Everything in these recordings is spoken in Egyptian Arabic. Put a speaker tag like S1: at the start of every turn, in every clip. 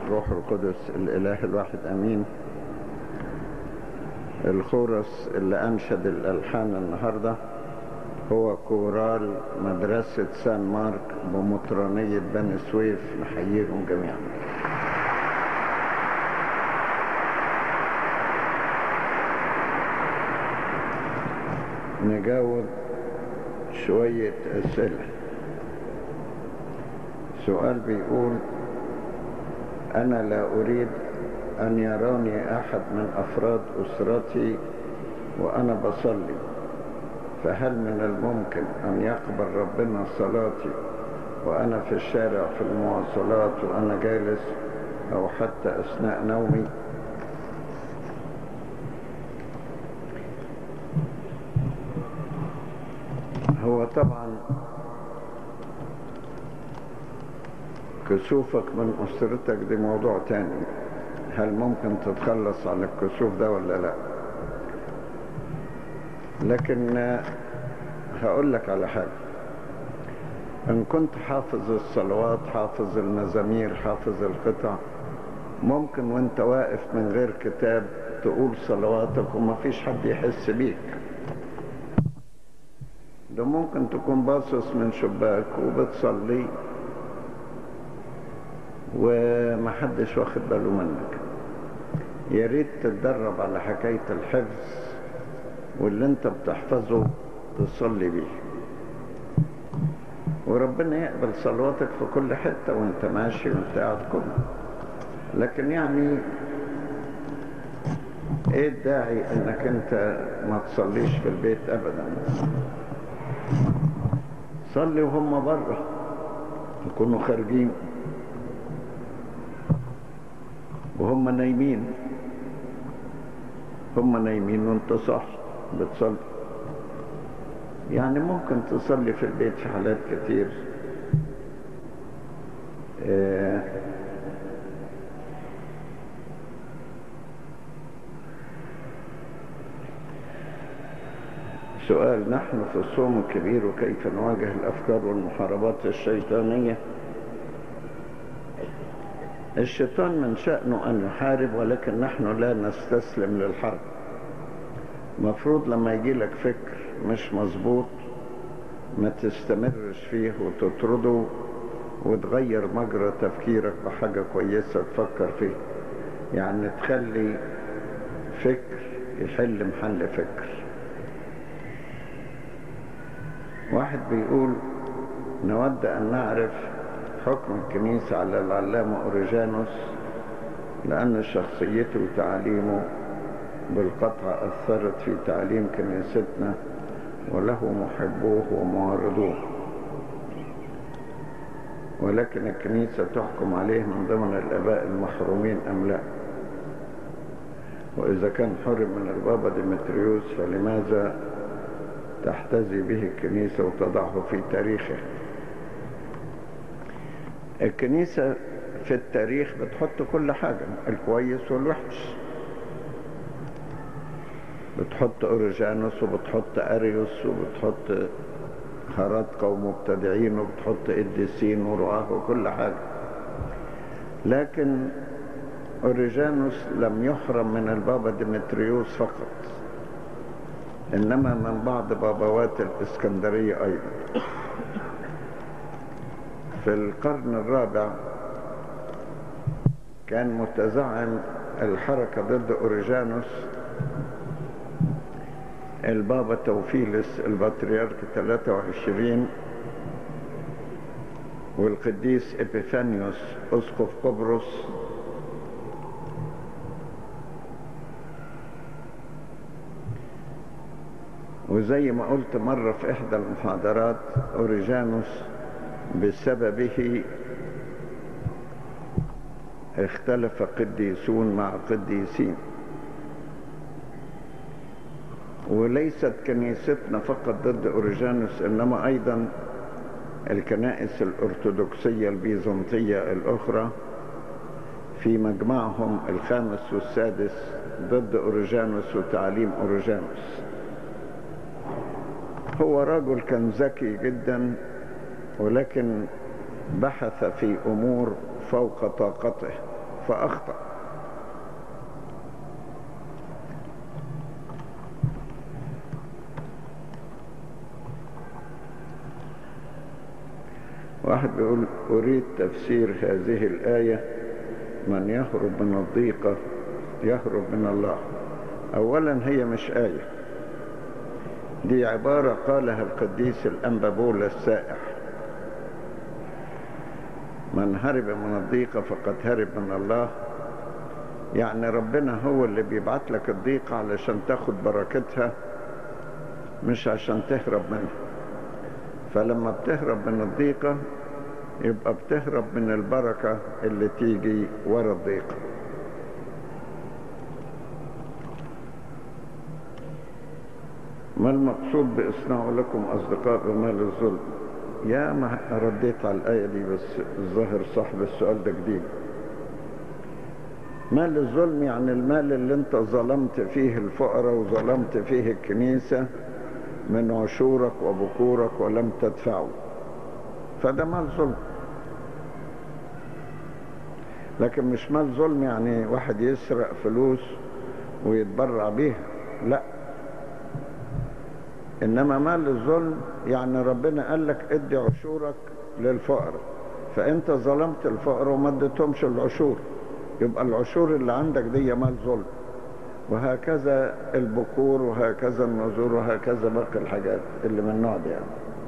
S1: والروح القدس الإله الواحد أمين الخورس اللي أنشد الألحان النهاردة هو كورال مدرسة سان مارك بمطرانية بني سويف نحييهم جميعا نجاوب شوية أسئلة سؤال بيقول أنا لا أريد أن يراني أحد من أفراد أسرتي وأنا بصلي فهل من الممكن أن يقبل ربنا صلاتي وأنا في الشارع في المواصلات وأنا جالس أو حتى أثناء نومي هو طبعا كسوفك من أسرتك دي موضوع تاني هل ممكن تتخلص عن الكسوف ده ولا لا لكن هقول لك على حاجة إن كنت حافظ الصلوات حافظ المزامير حافظ القطع ممكن وانت واقف من غير كتاب تقول صلواتك وما فيش حد يحس بيك ده ممكن تكون باصص من شباك وبتصلي ومحدش واخد باله منك يا ريت تتدرب على حكاية الحفظ واللي انت بتحفظه تصلي بيه وربنا يقبل صلواتك في كل حتة وانت ماشي وانت قاعد كله لكن يعني ايه الداعي انك انت ما تصليش في البيت ابدا صلي وهم بره يكونوا خارجين وهم نايمين هم نايمين وانت صاحي بتصلي يعني ممكن تصلي في البيت في حالات كتير آه سؤال نحن في الصوم الكبير وكيف نواجه الأفكار والمحاربات الشيطانية الشيطان من شأنه أن يحارب ولكن نحن لا نستسلم للحرب مفروض لما يجي لك فكر مش مظبوط ما تستمرش فيه وتطرده وتغير مجرى تفكيرك بحاجة كويسة تفكر فيه يعني تخلي فكر يحل محل فكر واحد بيقول نود أن نعرف حكم الكنيسة على العلامة أوريجانوس لأن شخصيته وتعاليمه بالقطع أثرت في تعليم كنيستنا وله محبوه ومعارضوه ولكن الكنيسة تحكم عليه من ضمن الآباء المحرومين أم لا وإذا كان حرم من البابا ديمتريوس فلماذا تحتذي به الكنيسة وتضعه في تاريخه الكنيسة في التاريخ بتحط كل حاجة الكويس والوحش بتحط أوريجانوس وبتحط أريوس وبتحط هرطقة ومبتدعين وبتحط قديسين ورعاه وكل حاجة لكن أوريجانوس لم يحرم من البابا ديمتريوس فقط إنما من بعض بابوات الإسكندرية أيضا في القرن الرابع كان متزعم الحركة ضد أوريجانوس البابا توفيلس البطريرك 23 والقديس إبيفانيوس أسقف قبرص وزي ما قلت مرة في إحدى المحاضرات أوريجانوس بسببه اختلف قديسون مع قديسين وليست كنيستنا فقط ضد أوريجانوس إنما أيضا الكنائس الأرثوذكسية البيزنطية الأخرى في مجمعهم الخامس والسادس ضد أوريجانوس وتعليم أوريجانوس هو رجل كان ذكي جدا ولكن بحث في أمور فوق طاقته فأخطأ واحد بيقول أريد تفسير هذه الآية من يهرب من الضيقة يهرب من الله أولا هي مش آية دي عبارة قالها القديس الأنبابول السائح من هرب من الضيقة فقد هرب من الله يعني ربنا هو اللي بيبعت لك الضيقة علشان تاخد بركتها مش عشان تهرب منها فلما بتهرب من الضيقة يبقى بتهرب من البركة اللي تيجي ورا الضيقة ما المقصود بإصناع لكم أصدقاء بمال الظلم يا ما رديت على الآية دي بس الظاهر صاحب السؤال ده جديد مال الظلم يعني المال اللي انت ظلمت فيه الفقراء وظلمت فيه الكنيسة من عشورك وبكورك ولم تدفعه فده مال ظلم لكن مش مال ظلم يعني واحد يسرق فلوس ويتبرع بيها لا انما مال الظلم يعني ربنا قال لك ادي عشورك للفقراء فانت ظلمت الفقراء وما اديتهمش العشور يبقى العشور اللي عندك دي مال ظلم وهكذا البكور وهكذا النذور وهكذا باقي الحاجات اللي من النوع ده يعني.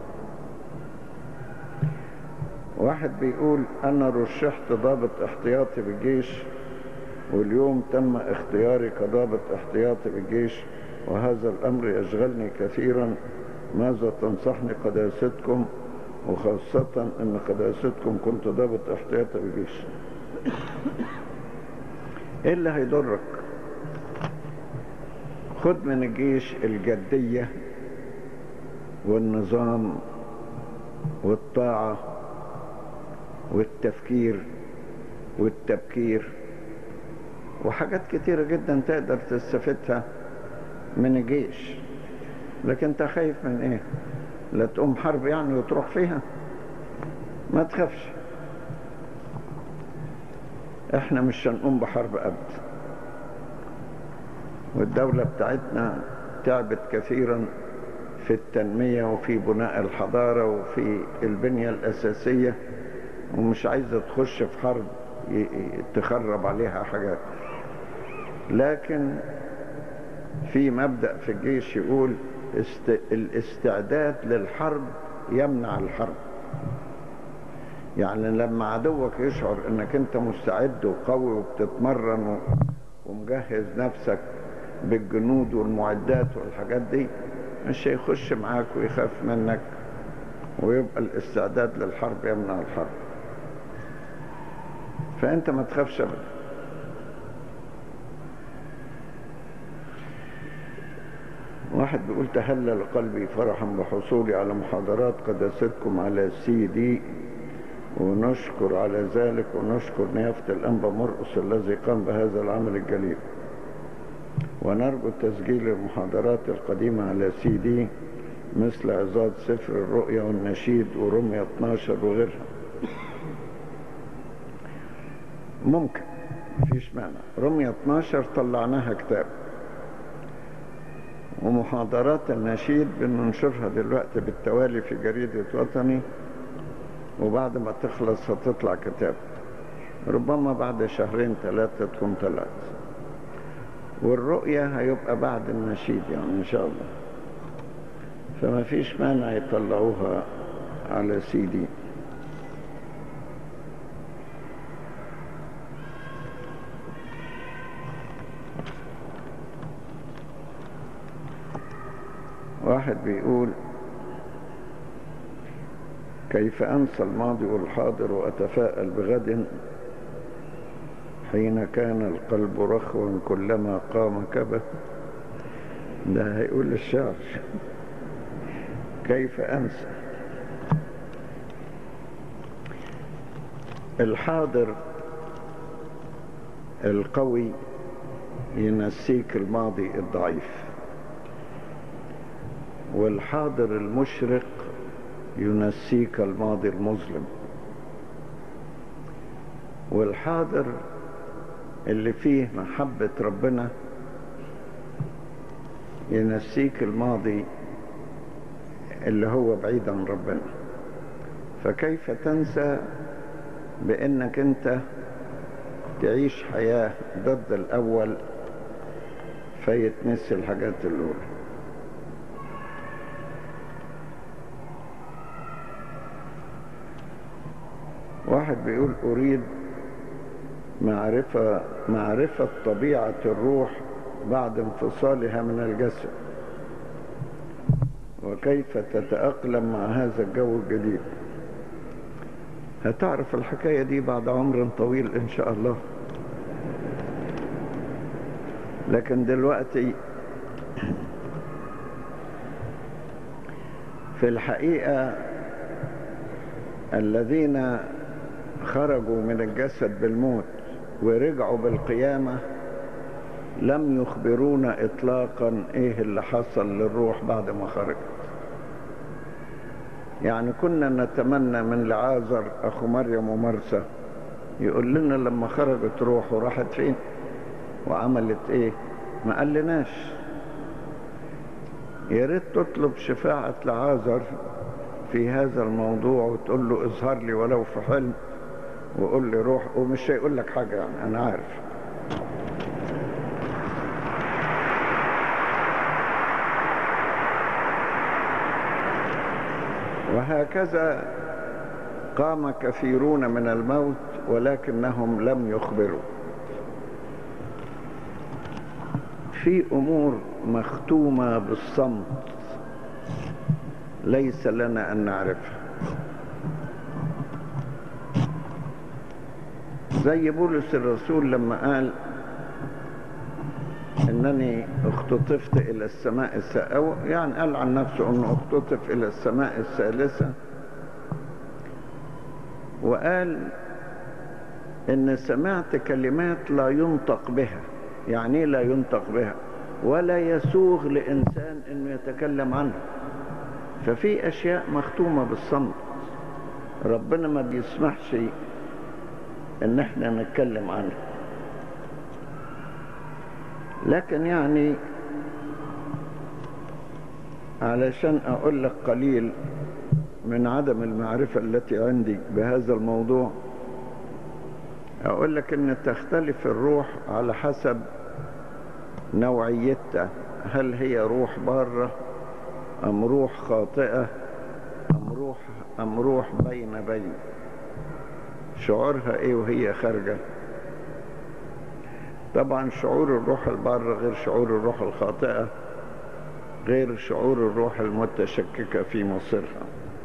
S1: واحد بيقول انا رشحت ضابط احتياطي بالجيش واليوم تم اختياري كضابط احتياطي بالجيش وهذا الامر يشغلني كثيرا ماذا تنصحني قداستكم وخاصة ان قداستكم كنت ضابط احتياطي بالجيش ايه اللي هيضرك خد من الجيش الجدية والنظام والطاعة والتفكير والتبكير وحاجات كتيرة جدا تقدر تستفيدها من الجيش لكن انت خايف من ايه لا تقوم حرب يعني وتروح فيها ما تخافش احنا مش هنقوم بحرب ابدا والدولة بتاعتنا تعبت كثيرا في التنمية وفي بناء الحضارة وفي البنية الأساسية ومش عايزة تخش في حرب تخرب عليها حاجات لكن في مبدأ في الجيش يقول است... الاستعداد للحرب يمنع الحرب يعني لما عدوك يشعر انك انت مستعد وقوي وبتتمرن و... ومجهز نفسك بالجنود والمعدات والحاجات دي مش هيخش معاك ويخاف منك ويبقى الاستعداد للحرب يمنع الحرب فانت ما تخافش ابدا واحد بيقول تهلل قلبي فرحا بحصولي على محاضرات قداستكم على سي دي ونشكر على ذلك ونشكر نيافة الأنبا مرقس الذي قام بهذا العمل الجليل ونرجو تسجيل المحاضرات القديمة على سي دي مثل عظات سفر الرؤيا والنشيد ورمية 12 وغيرها ممكن مفيش مانع رمية 12 طلعناها كتاب ومحاضرات النشيد بننشرها دلوقتي بالتوالي في جريدة وطني وبعد ما تخلص هتطلع كتاب ربما بعد شهرين ثلاثة تكون طلعت والرؤية هيبقى بعد النشيد يعني إن شاء الله فما فيش مانع يطلعوها على سي دي واحد بيقول كيف أنسى الماضي والحاضر وأتفاءل بغد حين كان القلب رخوا كلما قام كبه ده هيقول الشعر كيف أنسى الحاضر القوي ينسيك الماضي الضعيف والحاضر المشرق ينسيك الماضي المظلم والحاضر اللي فيه محبة ربنا ينسيك الماضي اللي هو بعيد عن ربنا فكيف تنسى بانك انت تعيش حياة ضد الاول فيتنسي الحاجات الاولى واحد بيقول اريد معرفة معرفة طبيعة الروح بعد انفصالها من الجسد وكيف تتأقلم مع هذا الجو الجديد هتعرف الحكاية دي بعد عمر طويل إن شاء الله لكن دلوقتي في الحقيقة الذين خرجوا من الجسد بالموت ورجعوا بالقيامة لم يخبرونا إطلاقا إيه اللي حصل للروح بعد ما خرجت يعني كنا نتمنى من لعازر أخو مريم ومرسى يقول لنا لما خرجت روحه راحت فين وعملت إيه ما قالناش يا ريت تطلب شفاعة لعازر في هذا الموضوع وتقول له اظهر لي ولو في حلم وقول لي روح ومش هيقول لك حاجة يعني أنا عارف وهكذا قام كثيرون من الموت ولكنهم لم يخبروا في أمور مختومة بالصمت ليس لنا أن نعرفها زي بولس الرسول لما قال انني اختطفت الى السماء السابعة يعني قال عن نفسه انه اختطف الى السماء الثالثة وقال ان سمعت كلمات لا ينطق بها يعني لا ينطق بها ولا يسوغ لانسان انه يتكلم عنها ففي اشياء مختومة بالصمت ربنا ما بيسمحش ان احنا نتكلم عنها لكن يعني علشان اقول لك قليل من عدم المعرفة التي عندي بهذا الموضوع اقول لك ان تختلف الروح على حسب نوعيتها هل هي روح بارة ام روح خاطئة ام روح ام روح بين بين شعورها ايه وهي خارجه طبعا شعور الروح البارة غير شعور الروح الخاطئة غير شعور الروح المتشككة في مصيرها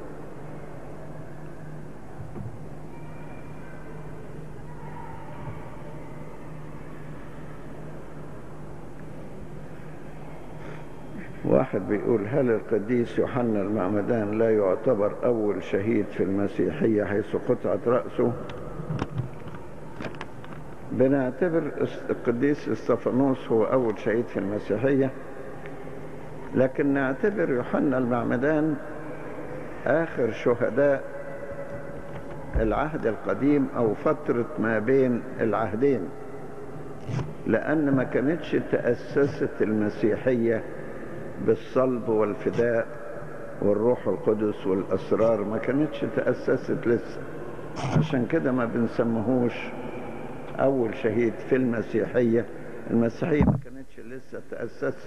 S1: واحد بيقول هل القديس يوحنا المعمدان لا يعتبر أول شهيد في المسيحية حيث قطعت رأسه بنعتبر القديس استفانوس هو أول شهيد في المسيحية لكن نعتبر يوحنا المعمدان آخر شهداء العهد القديم أو فترة ما بين العهدين لأن ما كانتش تأسست المسيحية بالصلب والفداء والروح القدس والأسرار ما كانتش تأسست لسه عشان كده ما بنسمهوش أول شهيد في المسيحية المسيحية ما كانتش لسه تأسست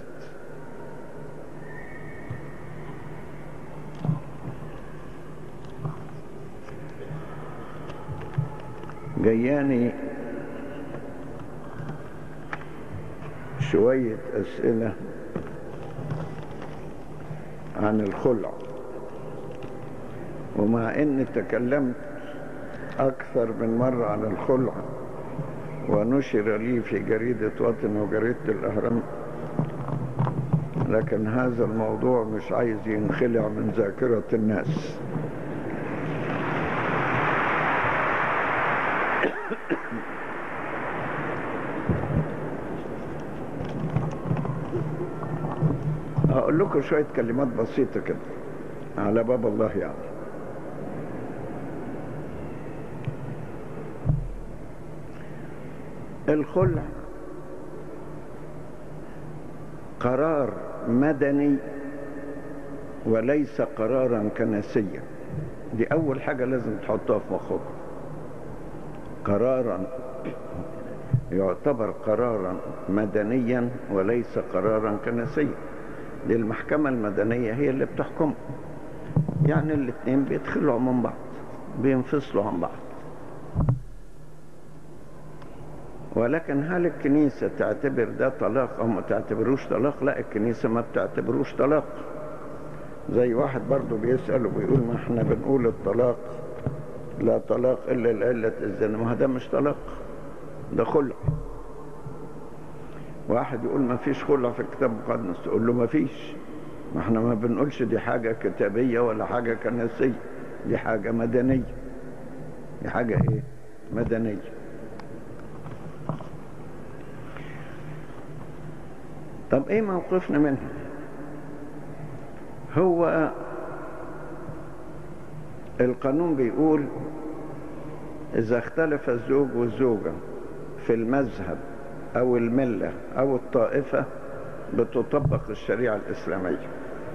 S1: جياني شوية أسئلة عن الخلع ومع اني تكلمت اكثر من مرة عن الخلع ونشر لي في جريدة وطن وجريدة الاهرام لكن هذا الموضوع مش عايز ينخلع من ذاكرة الناس هقول لكم شوية كلمات بسيطة كده على باب الله يعني الخلع قرار مدني وليس قرارا كنسيا دي أول حاجة لازم تحطها في مخك قرارا يعتبر قرارا مدنيا وليس قرارا كنسيا دي المحكمة المدنية هي اللي بتحكم يعني الاثنين بيتخلوا من بعض بينفصلوا عن بعض ولكن هل الكنيسة تعتبر ده طلاق أو ما تعتبروش طلاق لا الكنيسة ما بتعتبروش طلاق زي واحد برضه بيسأل وبيقول ما احنا بنقول الطلاق لا طلاق إلا لعلة الزنا ما ده مش طلاق ده خلع واحد يقول ما فيش خلع في الكتاب المقدس تقول له ما فيش ما احنا ما بنقولش دي حاجة كتابية ولا حاجة كنسية دي حاجة مدنية دي حاجة ايه مدنية طب ايه موقفنا منها هو القانون بيقول اذا اختلف الزوج والزوجة في المذهب او الملة او الطائفة بتطبق الشريعة الاسلامية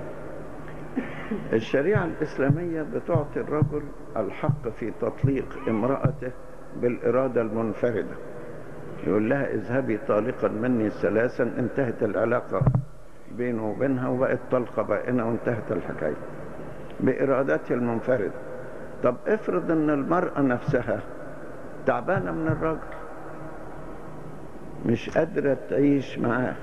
S1: الشريعة الاسلامية بتعطي الرجل الحق في تطليق امرأته بالارادة المنفردة يقول لها اذهبي طالقا مني ثلاثا انتهت العلاقة بينه وبينها وبقت طلقة بائنة وانتهت الحكاية بإرادتها المنفردة طب افرض ان المرأة نفسها تعبانة من الراجل مش قادرة تعيش معاه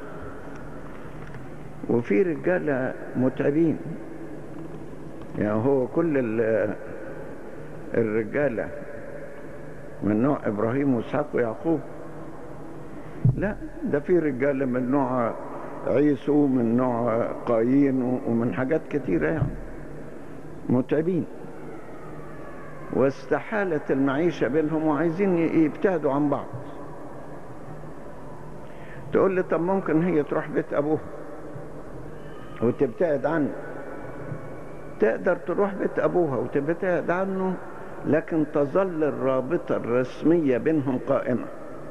S1: وفي رجالة متعبين يعني هو كل الرجالة من نوع إبراهيم وإسحاق ويعقوب لا ده في رجاله من نوع عيسو من نوع قايين ومن حاجات كتيرة يعني متعبين واستحالت المعيشة بينهم وعايزين يبتعدوا عن بعض تقول لي طب ممكن هي تروح بيت أبوها وتبتعد عنه تقدر تروح بيت أبوها وتبتعد عنه لكن تظل الرابطة الرسمية بينهم قائمة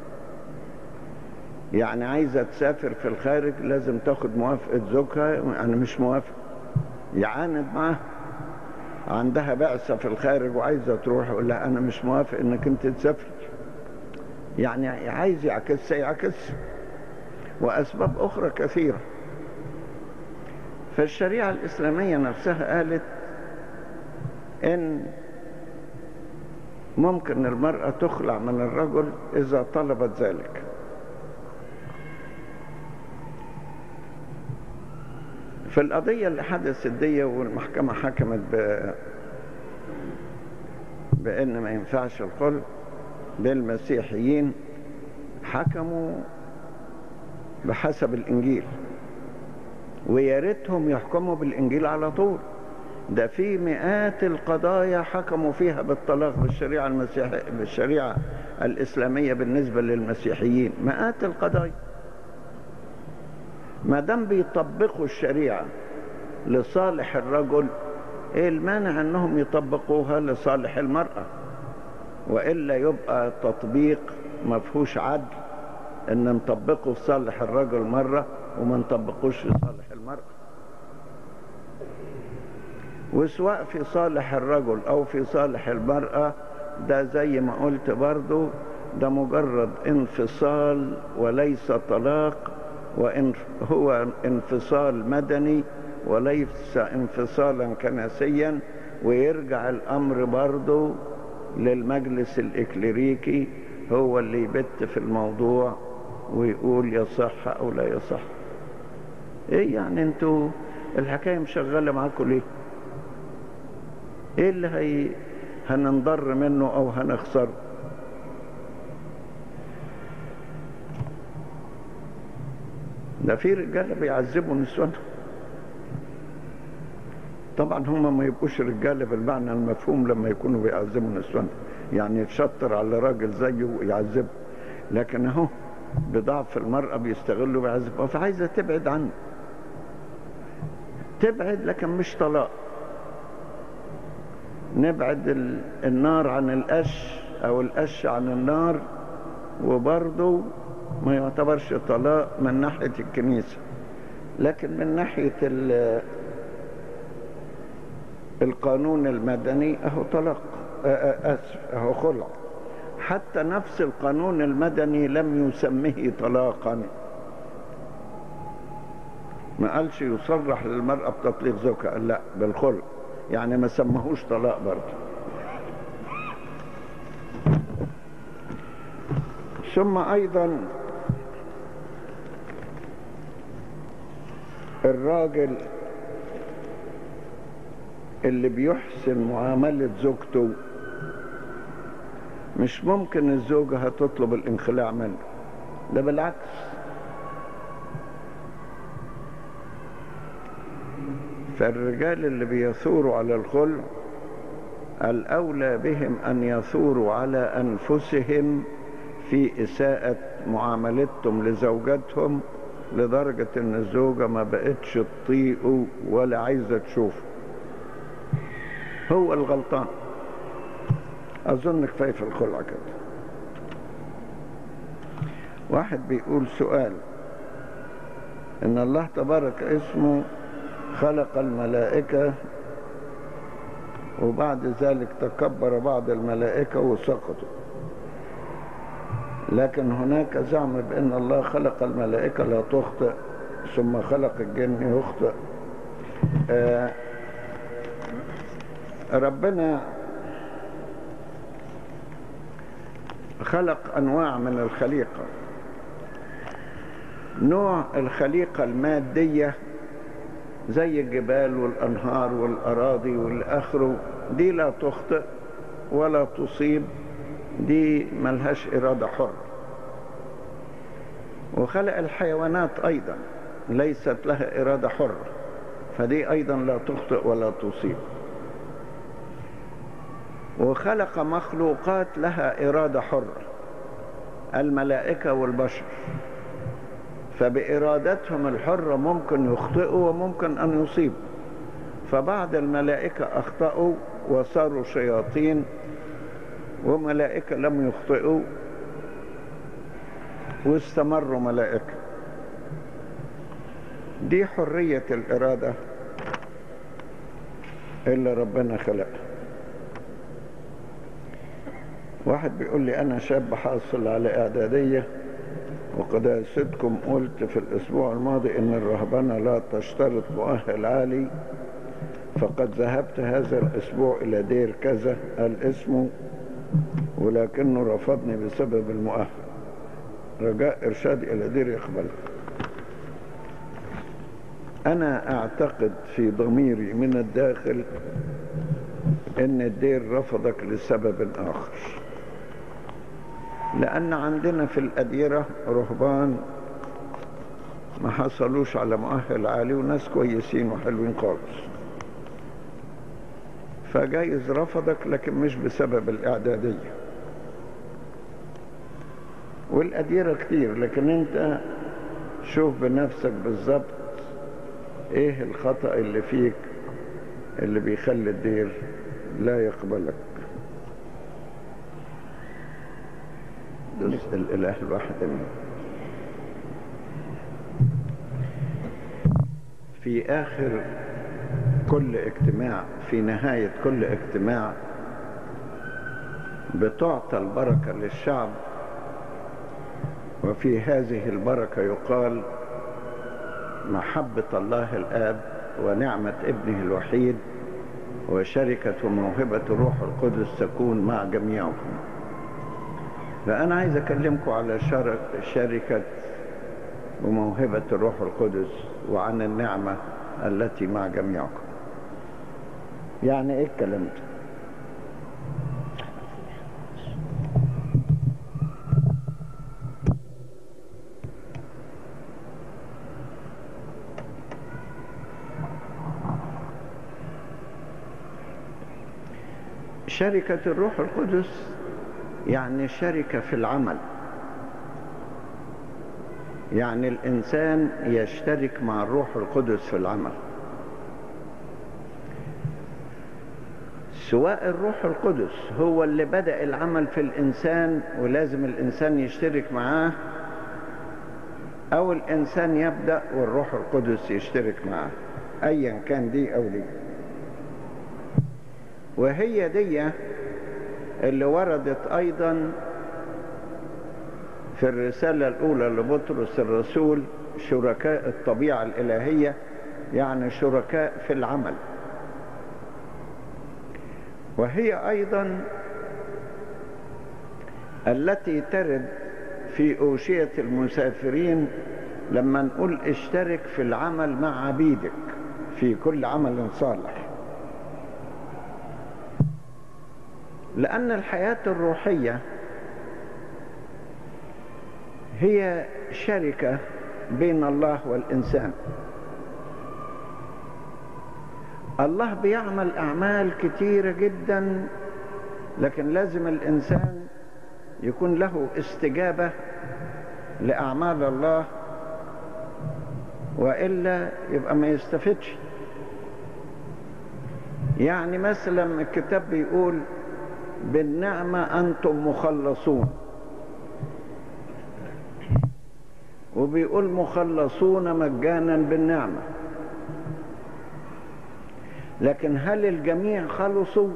S1: يعني عايزة تسافر في الخارج لازم تاخد موافقة زوجها أنا مش موافق يعاند معاها عندها بعثة في الخارج وعايزة تروح يقول لها أنا مش موافق إنك أنت تسافر يعني عايز يعكسها يعكسها وأسباب أخرى كثيرة فالشريعة الإسلامية نفسها قالت إن ممكن المرأة تخلع من الرجل إذا طلبت ذلك في القضية اللي حدثت دي والمحكمة حكمت ب... بأن ما ينفعش الخلع للمسيحيين حكموا بحسب الإنجيل ويا ريتهم يحكموا بالإنجيل على طول ده في مئات القضايا حكموا فيها بالطلاق بالشريعة المسيحية بالشريعة الإسلامية بالنسبة للمسيحيين مئات القضايا ما دام بيطبقوا الشريعة لصالح الرجل ايه المانع انهم يطبقوها لصالح المرأة والا يبقى تطبيق ما فيهوش عدل ان نطبقه في صالح الرجل مرة وما نطبقوش في صالح المرأة وسواء في صالح الرجل او في صالح المرأة ده زي ما قلت برضو ده مجرد انفصال وليس طلاق وإن هو انفصال مدني وليس انفصالا كنسيا ويرجع الأمر برضه للمجلس الإكليريكي هو اللي يبت في الموضوع ويقول يصح أو لا يصح إيه يعني أنتوا الحكاية مشغلة معاكم ليه إيه اللي هي هننضر منه أو هنخسره ده في رجاله بيعذبوا نسوانهم طبعا هم ما يبقوش رجاله بالمعنى المفهوم لما يكونوا بيعذبوا نسوانهم يعني يتشطر على راجل زيه ويعذبه لكن اهو بضعف المرأة بيستغلوا بيعذبوا فعايزة تبعد عنه تبعد لكن مش طلاق نبعد النار عن القش او القش عن النار وبرضه ما يعتبرش طلاق من ناحية الكنيسة لكن من ناحية القانون المدني اهو طلاق اسف اهو خلع حتى نفس القانون المدني لم يسمه طلاقا ما قالش يصرح للمرأة بتطليق زوجها قال لا بالخلع يعني ما سمهوش طلاق برضه ثم ايضا الراجل اللي بيحسن معاملة زوجته مش ممكن الزوجة هتطلب الانخلاع منه ده بالعكس فالرجال اللي بيثوروا على الخلع الأولى بهم أن يثوروا على أنفسهم في إساءة معاملتهم لزوجاتهم لدرجة ان الزوجة ما بقتش تطيقه ولا عايزة تشوفه هو الغلطان اظن كفاية في الخلع كده واحد بيقول سؤال ان الله تبارك اسمه خلق الملائكة وبعد ذلك تكبر بعض الملائكة وسقطوا لكن هناك زعم بأن الله خلق الملائكة لا تخطئ ثم خلق الجن يخطئ آه ربنا خلق أنواع من الخليقة نوع الخليقة المادية زي الجبال والأنهار والأراضي والآخر دي لا تخطئ ولا تصيب دي ملهاش إرادة حرة وخلق الحيوانات أيضا ليست لها إرادة حرة فدي أيضا لا تخطئ ولا تصيب وخلق مخلوقات لها إرادة حرة الملائكة والبشر فبإرادتهم الحرة ممكن يخطئوا وممكن أن يصيبوا فبعض الملائكة أخطأوا وصاروا شياطين وملائكة لم يخطئوا واستمروا ملائكة دي حرية الإرادة اللي ربنا خلقها واحد بيقول لي أنا شاب حاصل على إعدادية وقداستكم قلت في الأسبوع الماضي إن الرهبنة لا تشترط مؤهل عالي فقد ذهبت هذا الأسبوع إلى دير كذا قال اسمه ولكنه رفضني بسبب المؤهل رجاء إرشادي إلى دير يقبله أنا أعتقد في ضميري من الداخل إن الدير رفضك لسبب آخر لأن عندنا في الأديرة رهبان ما حصلوش على مؤهل عالي وناس كويسين وحلوين خالص فجايز رفضك لكن مش بسبب الإعدادية والأديرة كتير لكن أنت شوف بنفسك بالظبط إيه الخطأ اللي فيك اللي بيخلي الدير لا يقبلك نسأل الإله الواحد منه في آخر كل اجتماع في نهاية كل اجتماع بتعطى البركة للشعب وفي هذه البركة يقال محبة الله الآب ونعمة ابنه الوحيد وشركة وموهبة الروح القدس تكون مع جميعكم فأنا عايز أكلمكم على شركة وموهبة الروح القدس وعن النعمة التي مع جميعكم يعني ايه الكلام ده شركة الروح القدس يعني شركة في العمل يعني الإنسان يشترك مع الروح القدس في العمل سواء الروح القدس هو اللي بدأ العمل في الإنسان ولازم الإنسان يشترك معاه أو الإنسان يبدأ والروح القدس يشترك معاه أيا كان دي أو دي وهي دي اللي وردت أيضا في الرسالة الأولى لبطرس الرسول شركاء الطبيعة الإلهية يعني شركاء في العمل وهي أيضا التي ترد في أوشية المسافرين لما نقول اشترك في العمل مع عبيدك في كل عمل صالح لأن الحياة الروحية هي شركة بين الله والإنسان الله بيعمل أعمال كتيرة جدا لكن لازم الإنسان يكون له استجابة لأعمال الله وإلا يبقى ما يستفدش يعني مثلا الكتاب بيقول بالنعمة أنتم مخلصون وبيقول مخلصون مجانا بالنعمة لكن هل الجميع خلصوا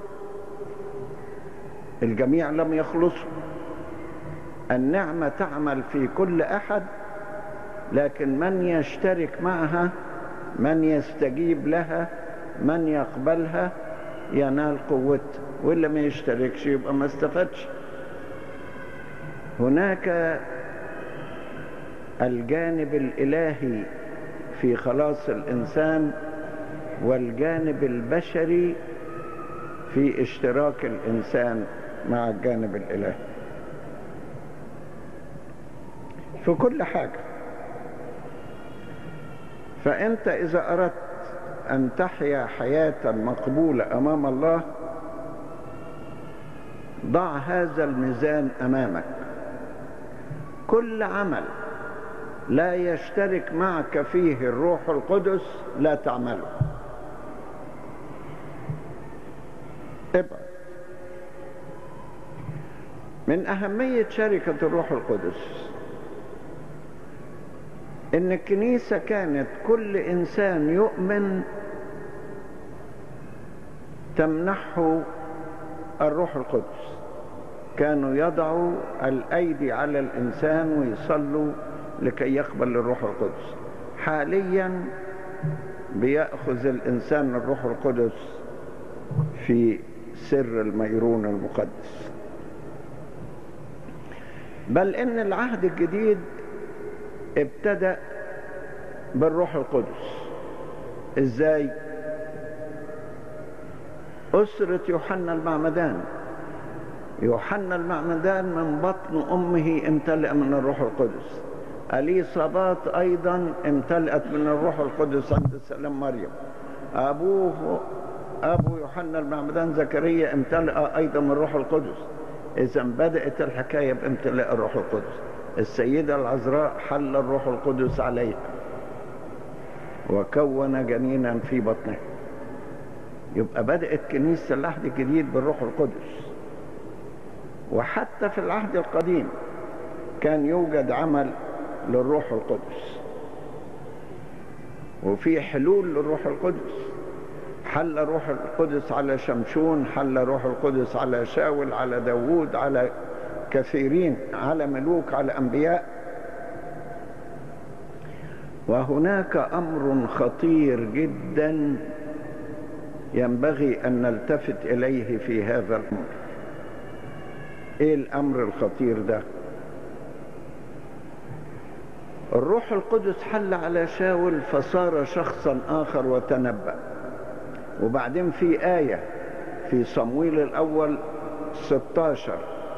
S1: الجميع لم يخلصوا النعمة تعمل في كل أحد لكن من يشترك معها من يستجيب لها من يقبلها ينال قوتها واللي ما يشتركش يبقى ما استفادش هناك الجانب الإلهي في خلاص الإنسان والجانب البشري في اشتراك الإنسان مع الجانب الإلهي في كل حاجة فأنت إذا أردت أن تحيا حياة مقبولة أمام الله ضع هذا الميزان أمامك كل عمل لا يشترك معك فيه الروح القدس لا تعمله ابعد من أهمية شركة الروح القدس إن الكنيسة كانت كل إنسان يؤمن تمنحه الروح القدس كانوا يضعوا الأيدي على الإنسان ويصلوا لكي يقبل الروح القدس حاليا بيأخذ الإنسان الروح القدس في سر الميرون المقدس بل إن العهد الجديد ابتدأ بالروح القدس ازاي أسرة يوحنا المعمدان يوحنا المعمدان من بطن أمه امتلأ من الروح القدس أليصابات أيضا امتلأت من الروح القدس عند سلام مريم أبوه أبو يوحنا المعمدان زكريا امتلأ أيضا من الروح القدس إذا بدأت الحكاية بامتلاء الروح القدس السيدة العذراء حل الروح القدس عليها وكون جنينا في بطنها يبقى بدأت كنيسة العهد الجديد بالروح القدس وحتى في العهد القديم كان يوجد عمل للروح القدس وفي حلول للروح القدس حل روح القدس على شمشون حل روح القدس على شاول على داوود على كثيرين على ملوك على أنبياء وهناك أمر خطير جدا ينبغي أن نلتفت إليه في هذا الأمر إيه الأمر الخطير ده الروح القدس حل على شاول فصار شخصا آخر وتنبأ وبعدين في آية في صمويل الأول 16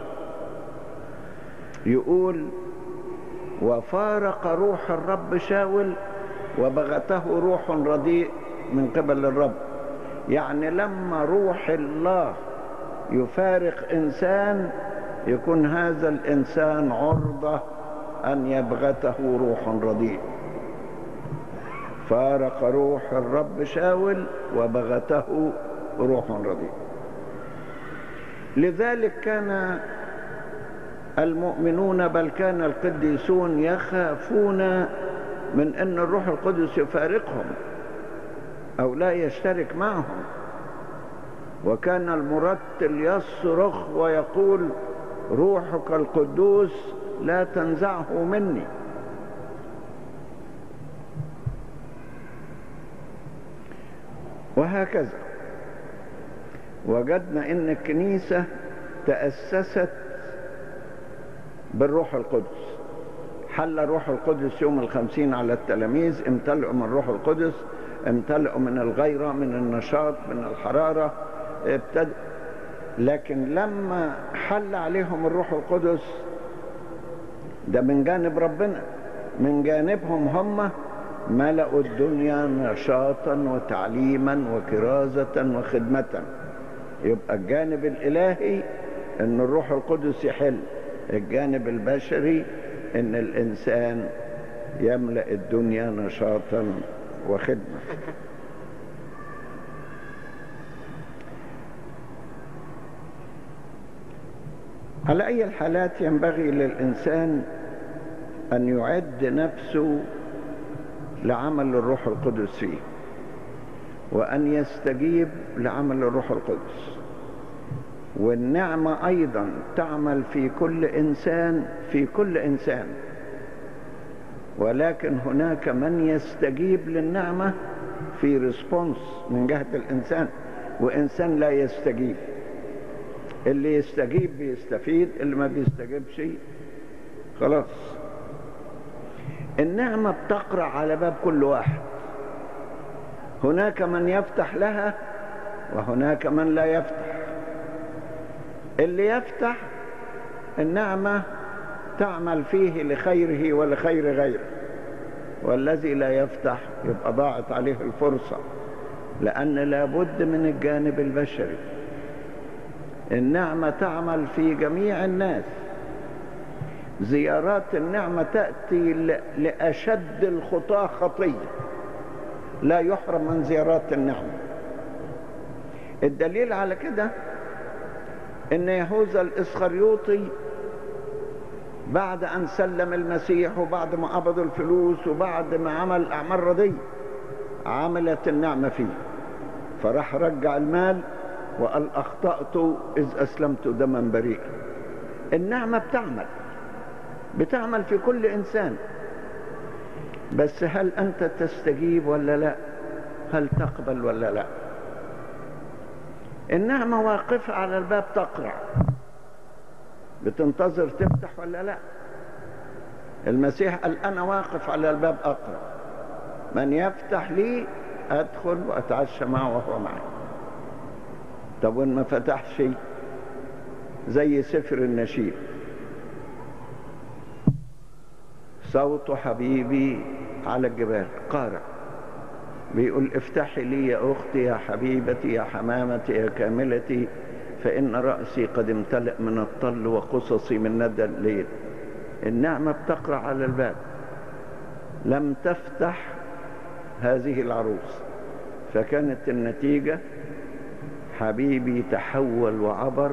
S1: يقول وفارق روح الرب شاول وبغته روح رديء من قبل الرب يعني لما روح الله يفارق إنسان يكون هذا الإنسان عرضة أن يبغته روح رديء فارق روح الرب شاول وبغته روح رديء لذلك كان المؤمنون بل كان القديسون يخافون من أن الروح القدس يفارقهم أو لا يشترك معهم وكان المرتل يصرخ ويقول روحك القدوس لا تنزعه مني وهكذا وجدنا ان الكنيسة تأسست بالروح القدس حل روح القدس يوم الخمسين على التلاميذ امتلئوا من روح القدس امتلئوا من الغيرة من النشاط من الحرارة ابتد... لكن لما حل عليهم الروح القدس ده من جانب ربنا من جانبهم هم ملأوا الدنيا نشاطا وتعليما وكرازة وخدمة يبقى الجانب الإلهي أن الروح القدس يحل الجانب البشري أن الإنسان يملأ الدنيا نشاطا وخدمة على أي الحالات ينبغي للإنسان أن يعد نفسه لعمل الروح القدس فيه وأن يستجيب لعمل الروح القدس والنعمة أيضا تعمل في كل إنسان في كل إنسان ولكن هناك من يستجيب للنعمة في ريسبونس من جهة الإنسان وإنسان لا يستجيب اللي يستجيب بيستفيد اللي ما بيستجيبش خلاص النعمة بتقرع على باب كل واحد هناك من يفتح لها وهناك من لا يفتح اللي يفتح النعمة تعمل فيه لخيره ولخير غيره والذي لا يفتح يبقى ضاعت عليه الفرصة لأن لابد من الجانب البشري النعمة تعمل في جميع الناس زيارات النعمة تأتي لأشد الخطاة خطية لا يحرم من زيارات النعمة الدليل على كده ان يهوذا الاسخريوطي بعد ان سلم المسيح وبعد ما قبض الفلوس وبعد ما عمل اعمال ردية عملت النعمة فيه فراح رجع المال وقال اخطأت اذ اسلمت دما بريئا النعمة بتعمل بتعمل في كل انسان بس هل انت تستجيب ولا لا هل تقبل ولا لا النعمة واقفة على الباب تقرع بتنتظر تفتح ولا لا المسيح قال أنا واقف على الباب أقرع من يفتح لي أدخل وأتعشى معه وهو معي طب وإن ما فتحش زي سفر النشيد صوت حبيبي على الجبال قارع بيقول افتحي لي يا أختي يا حبيبتي يا حمامتي يا كاملتي فإن رأسي قد امتلئ من الطل وقصصي من ندى الليل النعمة بتقرأ على الباب لم تفتح هذه العروس فكانت النتيجة حبيبي تحول وعبر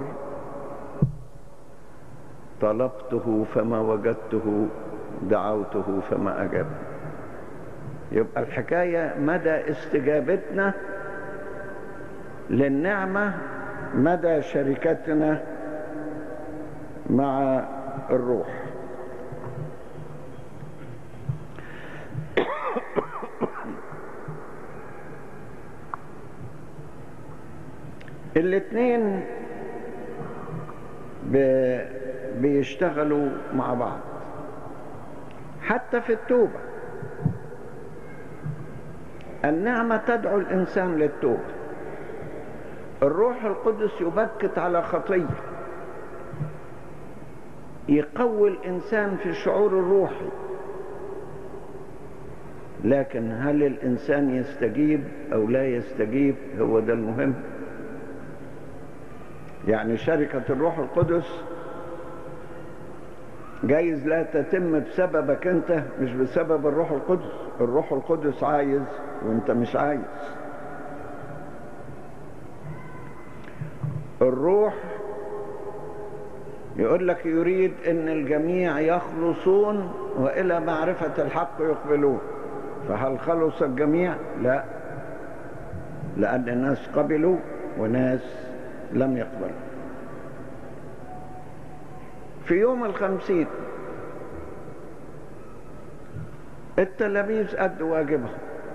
S1: طلبته فما وجدته دعوته فما أجابني يبقى الحكاية مدى استجابتنا للنعمة مدى شركتنا مع الروح الاثنين بيشتغلوا مع بعض حتى في التوبه النعمة تدعو الإنسان للتوبة الروح القدس يبكت على خطية يقوي الإنسان في الشعور الروحي لكن هل الإنسان يستجيب أو لا يستجيب هو ده المهم يعني شركة الروح القدس جايز لا تتم بسببك انت مش بسبب الروح القدس الروح القدس عايز وانت مش عايز الروح يقول لك يريد ان الجميع يخلصون والى معرفة الحق يقبلون فهل خلص الجميع لا لان الناس قبلوا وناس لم يقبلوا في يوم الخمسين التلاميذ أدوا واجبهم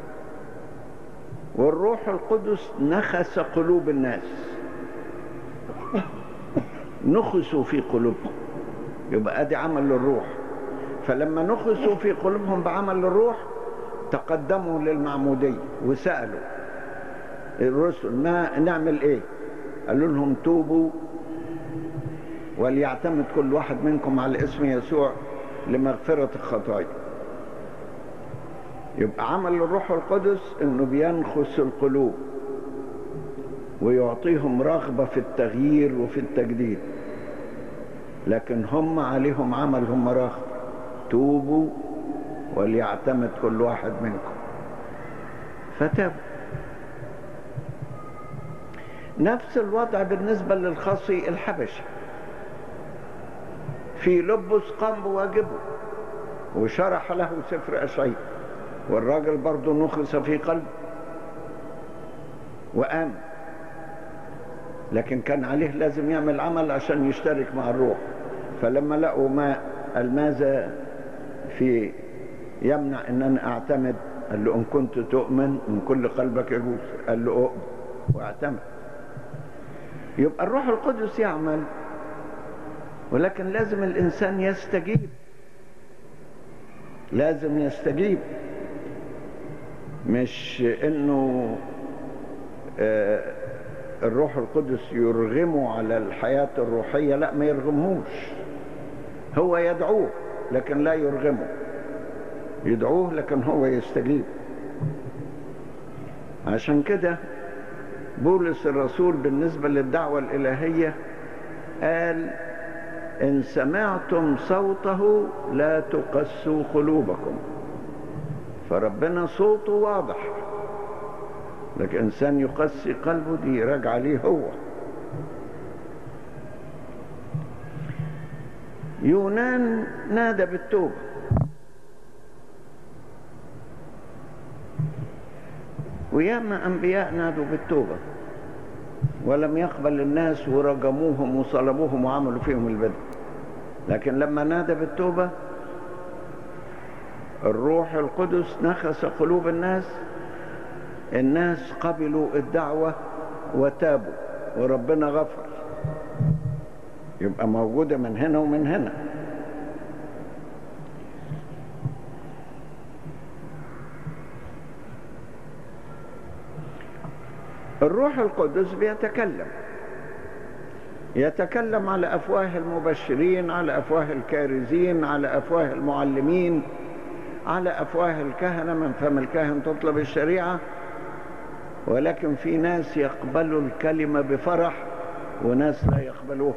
S1: والروح القدس نخس قلوب الناس نخسوا في قلوبهم يبقى ادي عمل للروح فلما نخسوا في قلوبهم بعمل الروح تقدموا للمعمودية وسألوا الرسل ما نعمل ايه قالوا لهم توبوا وليعتمد كل واحد منكم على اسم يسوع لمغفرة الخطايا يبقى عمل الروح القدس انه بينخس القلوب ويعطيهم رغبة في التغيير وفي التجديد لكن هم عليهم عمل هم رغبة توبوا وليعتمد كل واحد منكم فتابوا نفس الوضع بالنسبة للخصي الحبشي في لبس قام بواجبه وشرح له سفر أشعياء والراجل برضه نخس في قلبه وقام لكن كان عليه لازم يعمل عمل عشان يشترك مع الروح فلما لقوا ماء الماذا في يمنع ان انا اعتمد قال له ان كنت تؤمن من كل قلبك يجوز قال له اؤمن واعتمد يبقى الروح القدس يعمل ولكن لازم الانسان يستجيب لازم يستجيب مش انه آه الروح القدس يرغمه على الحياة الروحية لا ما يرغمهوش هو يدعوه لكن لا يرغمه يدعوه لكن هو يستجيب عشان كده بولس الرسول بالنسبة للدعوة الإلهية قال إن سمعتم صوته لا تقسوا قلوبكم فربنا صوته واضح لكن إنسان يقسي قلبه دي راجع ليه هو يونان نادى بالتوبة وياما أنبياء نادوا بالتوبة ولم يقبل الناس ورجموهم وصلبوهم وعملوا فيهم البدء لكن لما نادى بالتوبة الروح القدس نخس قلوب الناس الناس قبلوا الدعوة وتابوا وربنا غفر يبقى موجودة من هنا ومن هنا الروح القدس بيتكلم يتكلم على أفواه المبشرين على أفواه الكارزين على أفواه المعلمين على أفواه الكهنة من فم الكاهن تطلب الشريعة ولكن في ناس يقبلوا الكلمة بفرح وناس لا يقبلوها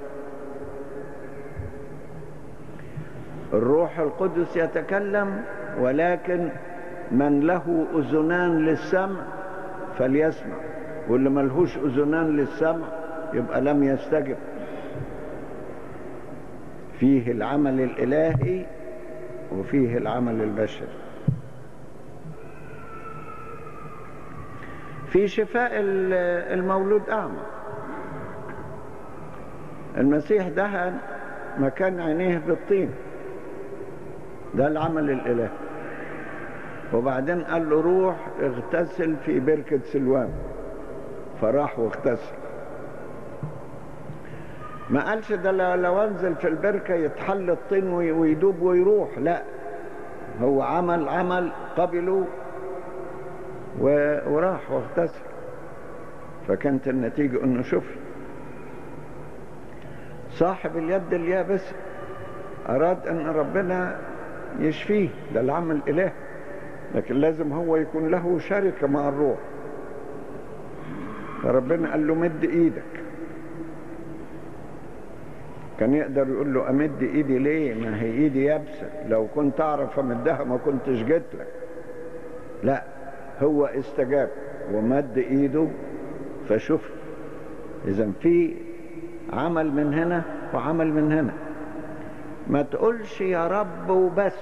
S1: الروح القدس يتكلم ولكن من له أذنان للسمع فليسمع واللي ملهوش أذنان للسمع يبقى لم يستجب فيه العمل الإلهي وفيه العمل البشري في شفاء المولود أعمى المسيح دهن مكان عينيه بالطين ده العمل الإلهي وبعدين قال له روح اغتسل في بركة سلوان فراح واغتسل ما قالش ده لو انزل في البركة يتحل الطين ويدوب ويروح لا هو عمل عمل قبله وراح واغتسل فكانت النتيجة انه شوف صاحب اليد اليابسة اراد ان ربنا يشفيه ده العمل الاله لكن لازم هو يكون له شركة مع الروح فربنا قال له مد ايدك كان يقدر يقول له امد ايدي ليه ما هي ايدي يابسه لو كنت اعرف امدها ما كنتش جيت لك لا هو استجاب ومد ايده فشوف اذا في عمل من هنا وعمل من هنا ما تقولش يا رب وبس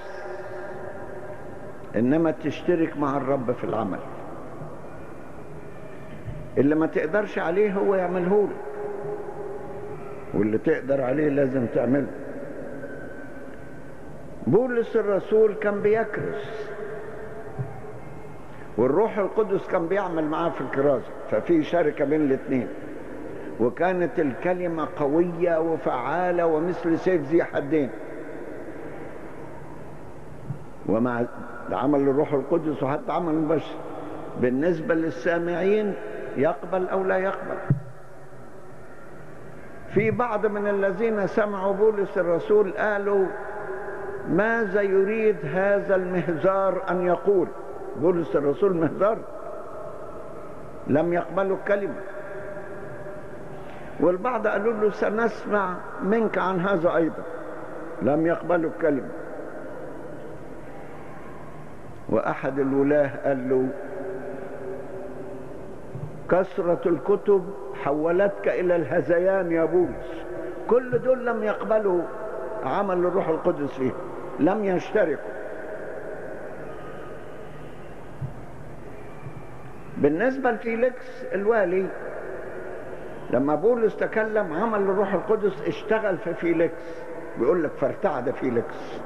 S1: انما تشترك مع الرب في العمل اللي ما تقدرش عليه هو يعمله لك واللي تقدر عليه لازم تعمله بولس الرسول كان بيكرس والروح القدس كان بيعمل معاه في الكرازة ففي شركة بين الاثنين وكانت الكلمة قوية وفعالة ومثل سيف ذي حدين ومع عمل الروح القدس وحتى عمل البشر بالنسبة للسامعين يقبل أو لا يقبل في بعض من الذين سمعوا بولس الرسول قالوا ماذا يريد هذا المهزار أن يقول بولس الرسول مهزار لم يقبلوا الكلمة والبعض قالوا له سنسمع منك عن هذا أيضا لم يقبلوا الكلمة وأحد الولاة قال له كثرة الكتب حولتك إلى الهذيان يا بولس كل دول لم يقبلوا عمل الروح القدس فيه لم يشتركوا بالنسبة لفيليكس الوالي لما بولس تكلم عمل الروح القدس اشتغل في فيليكس بيقول لك فارتعد فيليكس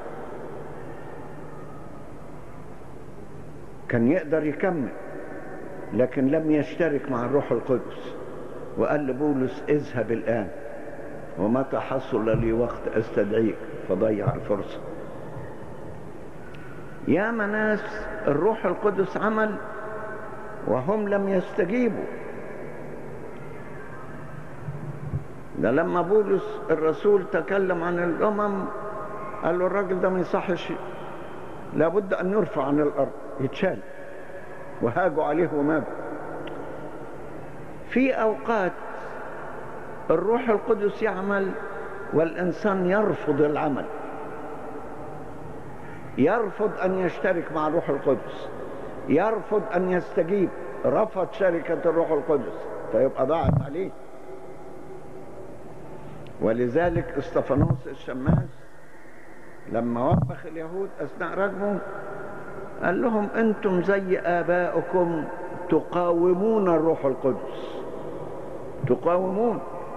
S1: كان يقدر يكمل لكن لم يشترك مع الروح القدس وقال لبولس اذهب الآن ومتى حصل لي وقت استدعيك فضيع الفرصة يا ناس الروح القدس عمل وهم لم يستجيبوا ده لما بولس الرسول تكلم عن الأمم قال له الراجل ده ما يصحش لابد أن يرفع عن الأرض يتشال وهاجوا عليه وماتوا في أوقات الروح القدس يعمل والإنسان يرفض العمل يرفض أن يشترك مع الروح القدس يرفض أن يستجيب رفض شركة الروح القدس فيبقى ضاعت عليه ولذلك استفانوس الشماس لما وبخ اليهود أثناء رجمه قال لهم أنتم زي آبائكم تقاومون الروح القدس تقاومون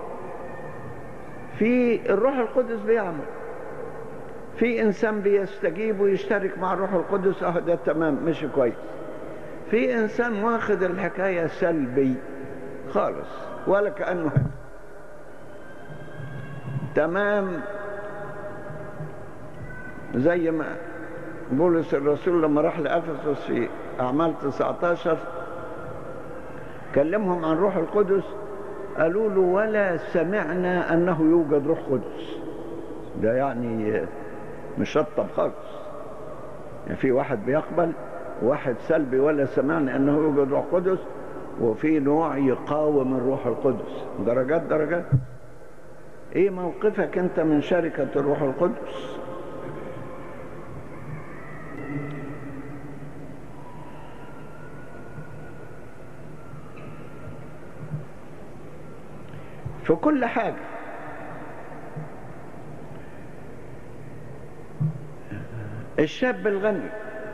S1: في الروح القدس بيعمل في انسان بيستجيب ويشترك مع الروح القدس اه ده تمام مش كويس في انسان واخد الحكايه سلبي خالص ولا كانه هنا تمام زي ما بولس الرسول لما راح لافسس في اعمال 19 كلمهم عن روح القدس قالوا له ولا سمعنا انه يوجد روح قدس ده يعني مشطب خالص يعني في واحد بيقبل واحد سلبي ولا سمعنا انه يوجد روح قدس وفي نوع يقاوم الروح القدس درجات درجات ايه موقفك انت من شركة الروح القدس في كل حاجة الشاب الغني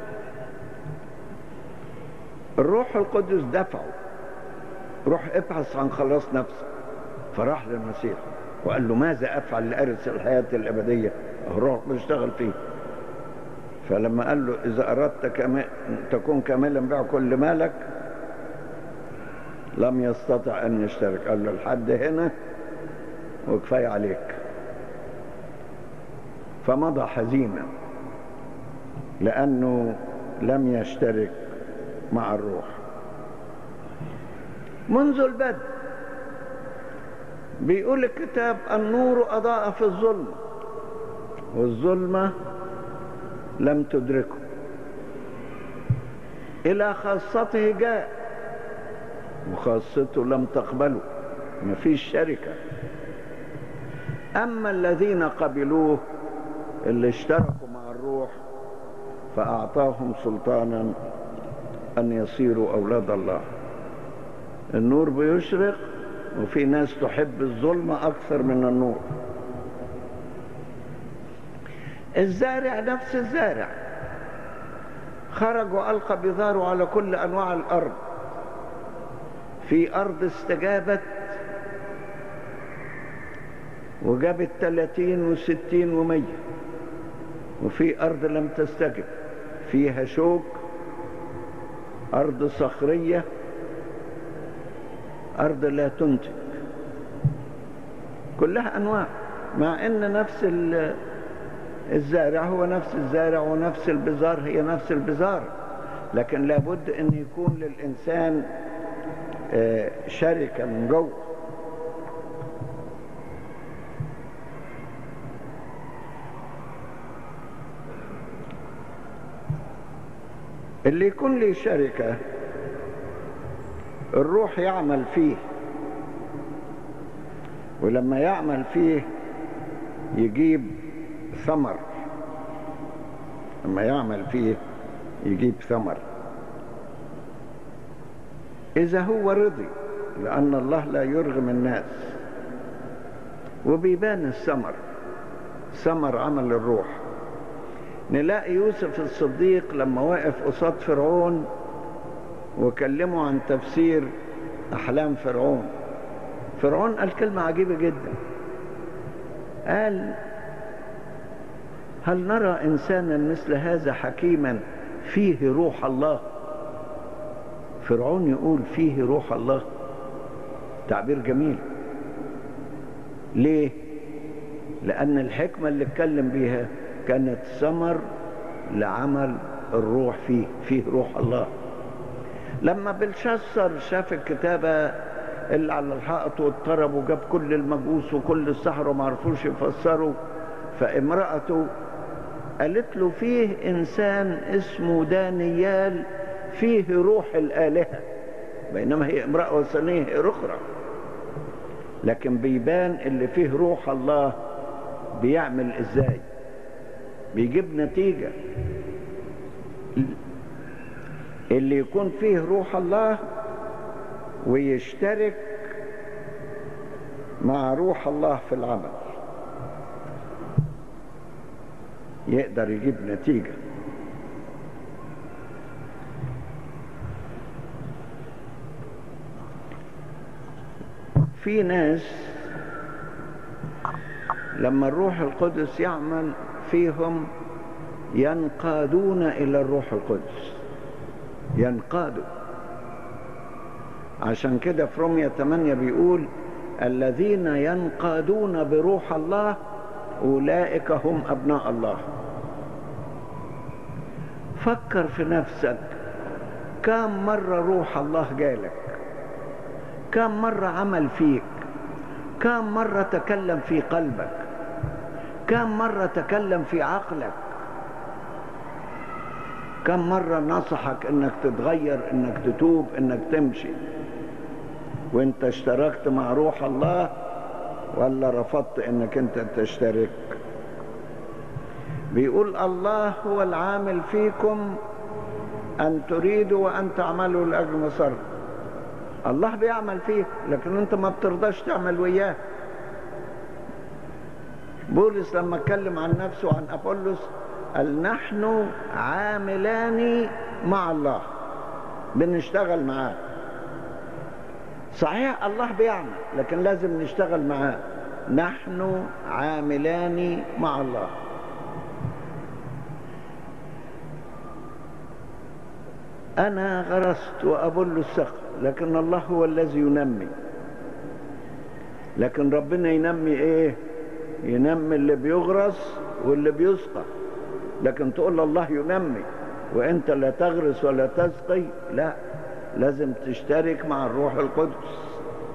S1: الروح القدس دفعه روح ابحث عن خلاص نفسك فراح للمسيح وقال له ماذا افعل لارث الحياه الابديه الروح بيشتغل فيه فلما قال له اذا اردت كما تكون كاملا بيع كل مالك لم يستطع ان يشترك قال له لحد هنا وكفايه عليك فمضى حزينا لانه لم يشترك مع الروح منذ البدء بيقول الكتاب النور أضاء في الظلم والظلمة لم تدركه إلى خاصته جاء وخاصته لم تقبله مفيش شركة أما الذين قبلوه اللي اشتركوا مع الروح فأعطاهم سلطانا أن يصيروا أولاد الله النور بيشرق وفي ناس تحب الظلمة أكثر من النور الزارع نفس الزارع خرج وألقى بذاره على كل أنواع الأرض في أرض استجابت وجابت ثلاثين وستين ومية وفي أرض لم تستجب فيها شوك أرض صخرية أرض لا تنتج كلها أنواع مع أن نفس الزارع هو نفس الزارع ونفس البزار هي نفس البزار لكن لابد أن يكون للإنسان شركة من جوه اللي يكون لي شركة الروح يعمل فيه ولما يعمل فيه يجيب ثمر لما يعمل فيه يجيب ثمر إذا هو رضي لأن الله لا يرغم الناس وبيبان الثمر ثمر عمل الروح نلاقي يوسف الصديق لما وقف قصاد فرعون وكلمه عن تفسير أحلام فرعون فرعون قال كلمة عجيبة جدا قال هل نرى إنسانا مثل هذا حكيما فيه روح الله فرعون يقول فيه روح الله تعبير جميل ليه لأن الحكمة اللي اتكلم بيها كانت ثمر لعمل الروح فيه فيه روح الله لما بلشسر شاف الكتابة اللي على الحائط واضطرب وجاب كل المجوس وكل السحرة وما عرفوش يفسروا فامرأته قالت له فيه إنسان اسمه دانيال فيه روح الآلهة بينما هي امرأة وثنية هي أخرى لكن بيبان اللي فيه روح الله بيعمل ازاي بيجيب نتيجة اللي يكون فيه روح الله ويشترك مع روح الله في العمل يقدر يجيب نتيجة في ناس لما الروح القدس يعمل فيهم ينقادون إلى الروح القدس ينقادوا عشان كده في رومية 8 بيقول الذين ينقادون بروح الله أولئك هم أبناء الله فكر في نفسك كم مرة روح الله جالك كم مرة عمل فيك كم مرة تكلم في قلبك كم مرة تكلم في عقلك كم مرة نصحك انك تتغير انك تتوب انك تمشي وانت اشتركت مع روح الله ولا رفضت انك انت تشترك بيقول الله هو العامل فيكم ان تريدوا وان تعملوا لاجل مسار الله بيعمل فيك لكن انت ما بترضاش تعمل وياه بولس لما اتكلم عن نفسه عن ابولس قال نحن عاملان مع الله بنشتغل معاه صحيح الله بيعمل لكن لازم نشتغل معاه نحن عاملان مع الله أنا غرست وأبل السقف لكن الله هو الذي ينمي لكن ربنا ينمي إيه ينمي اللي بيغرس واللي بيسقى لكن تقول الله ينمي وانت لا تغرس ولا تسقي لا لازم تشترك مع الروح القدس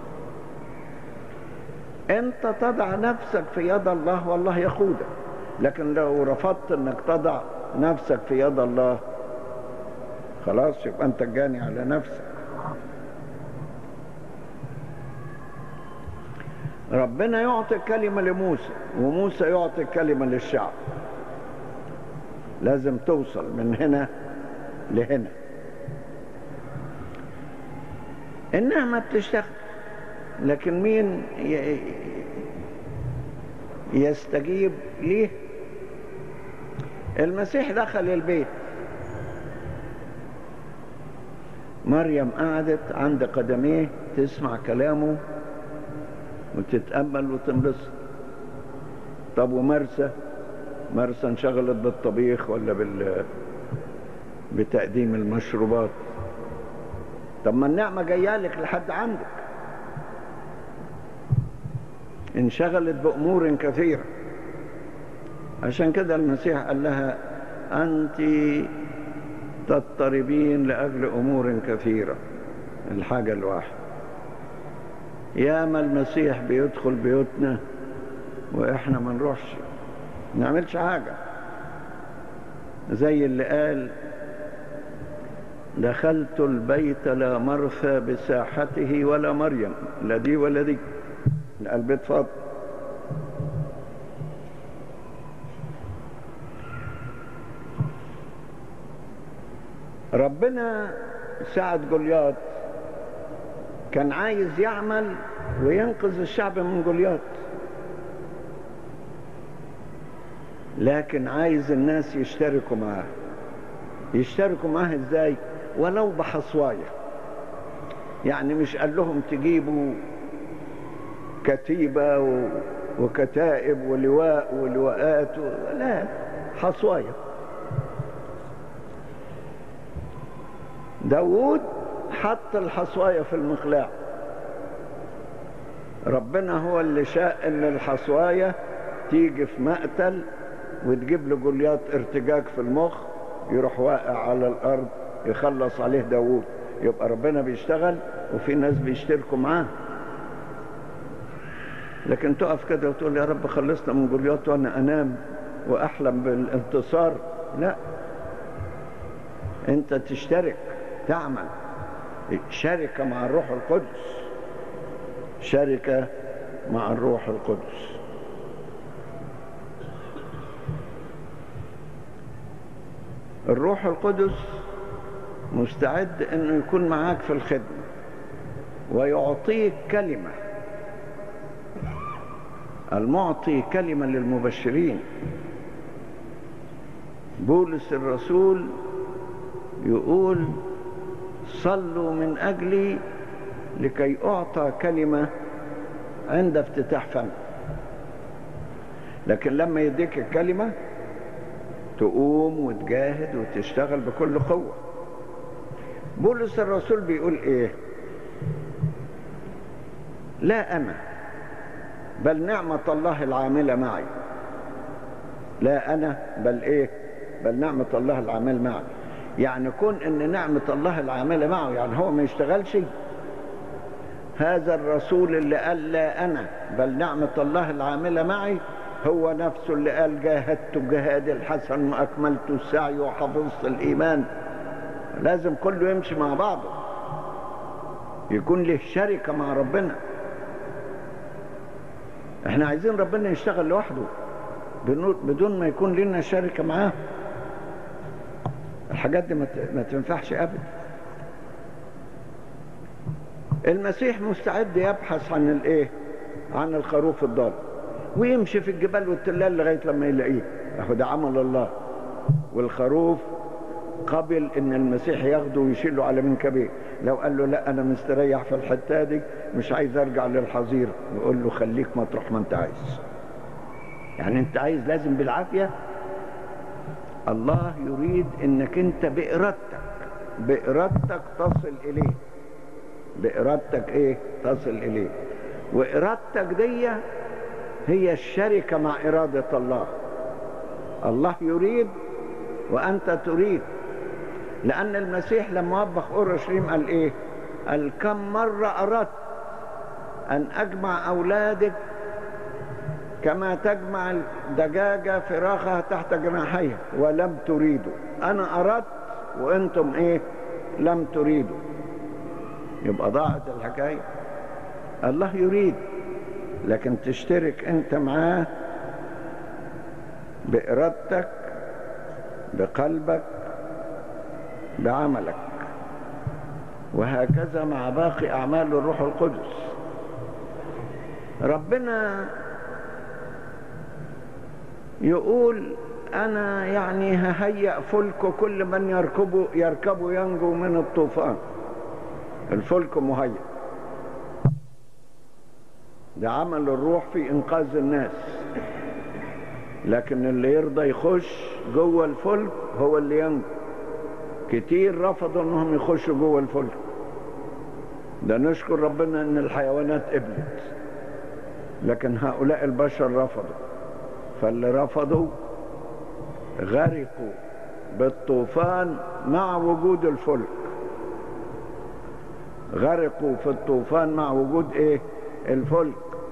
S1: انت تضع نفسك في يد الله والله يقودك لكن لو رفضت انك تضع نفسك في يد الله خلاص يبقى انت جاني على نفسك ربنا يعطي الكلمة لموسى وموسى يعطي الكلمة للشعب لازم توصل من هنا لهنا النعمة بتشتغل لكن مين يستجيب ليه المسيح دخل البيت مريم قعدت عند قدميه تسمع كلامه وتتأمل وتنبسط طب ومرسى مرسى انشغلت بالطبيخ ولا بال بتقديم المشروبات طب ما النعمة جاية لك لحد عندك انشغلت بأمور كثيرة عشان كده المسيح قال لها أنت تضطربين لأجل أمور كثيرة الحاجة الواحدة ياما المسيح بيدخل بيوتنا وإحنا ما نروحش نعملش حاجة زي اللي قال دخلت البيت لا مرثى بساحته ولا مريم لا دي ولا دي البيت فاضي ربنا ساعد جولياط كان عايز يعمل وينقذ الشعب من جولياط لكن عايز الناس يشتركوا معاه يشتركوا معاه ازاي ولو بحصوايه يعني مش قال لهم تجيبوا كتيبة وكتائب ولواء ولواءات و... لا حصوايه داود حط الحصوايه في المقلاع ربنا هو اللي شاء ان الحصوايه تيجي في مقتل وتجيب له جوليات ارتجاج في المخ يروح واقع على الارض يخلص عليه داوود يبقى ربنا بيشتغل وفي ناس بيشتركوا معاه لكن تقف كده وتقول يا رب خلصنا من جوليات وانا انام واحلم بالانتصار لا انت تشترك تعمل شركه مع الروح القدس شركه مع الروح القدس الروح القدس مستعد انه يكون معاك في الخدمه ويعطيك كلمه المعطي كلمه للمبشرين بولس الرسول يقول صلوا من اجلي لكي اعطى كلمه عند افتتاح فم لكن لما يديك الكلمه تقوم وتجاهد وتشتغل بكل قوة بولس الرسول بيقول ايه لا انا بل نعمة الله العاملة معي لا انا بل ايه بل نعمة الله العاملة معي يعني كون ان نعمة الله العاملة معه يعني هو ما يشتغلش هذا الرسول اللي قال لا انا بل نعمة الله العاملة معي هو نفسه اللي قال جاهدت الجهاد الحسن واكملت السعي وحفظت الايمان لازم كله يمشي مع بعضه يكون له شركه مع ربنا احنا عايزين ربنا يشتغل لوحده بدون ما يكون لنا شركه معاه الحاجات دي ما تنفعش ابدا المسيح مستعد يبحث عن الايه عن الخروف الضال ويمشي في الجبال والتلال لغايه لما يلاقيه اهو ده عمل الله والخروف قبل ان المسيح ياخده ويشيله على منكبيه لو قال له لا انا مستريح في الحته دي مش عايز ارجع للحظيره يقول له خليك مطرح ما انت عايز يعني انت عايز لازم بالعافيه الله يريد انك انت بارادتك بارادتك تصل اليه بارادتك ايه تصل اليه وارادتك دي هي الشركة مع إرادة الله الله يريد وأنت تريد لأن المسيح لما وبخ أورشليم قال إيه قال كم مرة أردت أن أجمع أولادك كما تجمع الدجاجة فراخها تحت جناحيها ولم تريدوا أنا أردت وأنتم إيه لم تريدوا يبقى ضاعت الحكاية الله يريد لكن تشترك انت معاه بارادتك بقلبك بعملك وهكذا مع باقي اعمال الروح القدس ربنا يقول انا يعني ههيأ فلك كل من يركبه يركبه ينجو من الطوفان الفلك مهيأ ده عمل الروح في انقاذ الناس لكن اللي يرضى يخش جوه الفلك هو اللي ينجو كتير رفضوا انهم يخشوا جوه الفلك ده نشكر ربنا ان الحيوانات قبلت لكن هؤلاء البشر رفضوا فاللي رفضوا غرقوا بالطوفان مع وجود الفلك غرقوا في الطوفان مع وجود ايه الفلك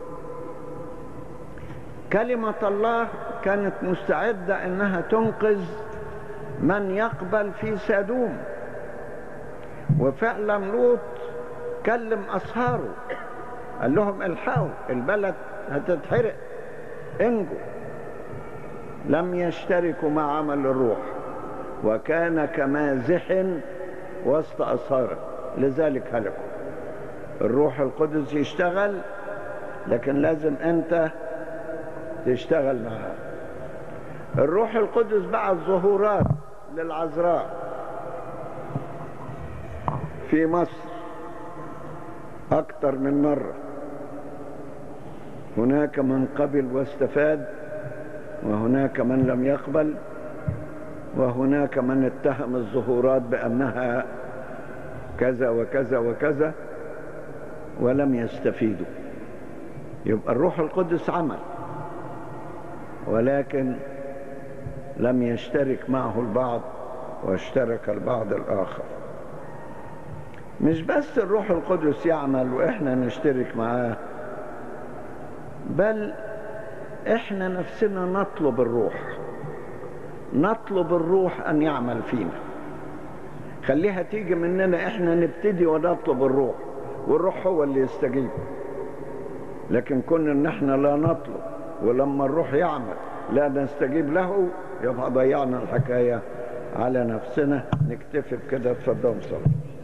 S1: كلمة الله كانت مستعدة انها تنقذ من يقبل في سادوم وفعلا لوط كلم اصهاره قال لهم الحقوا البلد هتتحرق انجوا لم يشتركوا مع عمل الروح وكان كمازح وسط أصهاره لذلك هلكوا الروح القدس يشتغل لكن لازم أنت تشتغل معاه الروح القدس بعت ظهورات للعذراء في مصر أكثر من مرة هناك من قبل واستفاد وهناك من لم يقبل وهناك من اتهم الظهورات بأنها كذا وكذا وكذا ولم يستفيدوا يبقى الروح القدس عمل ولكن لم يشترك معه البعض واشترك البعض الآخر مش بس الروح القدس يعمل وإحنا نشترك معاه بل احنا نفسنا نطلب الروح نطلب الروح ان يعمل فينا خليها تيجي مننا احنا نبتدي ونطلب الروح والروح هو اللي يستجيب لكن كنا ان احنا لا نطلب ولما الروح يعمل لا نستجيب له يبقى ضيعنا الحكاية على نفسنا نكتفي بكده اتفضلوا صلوا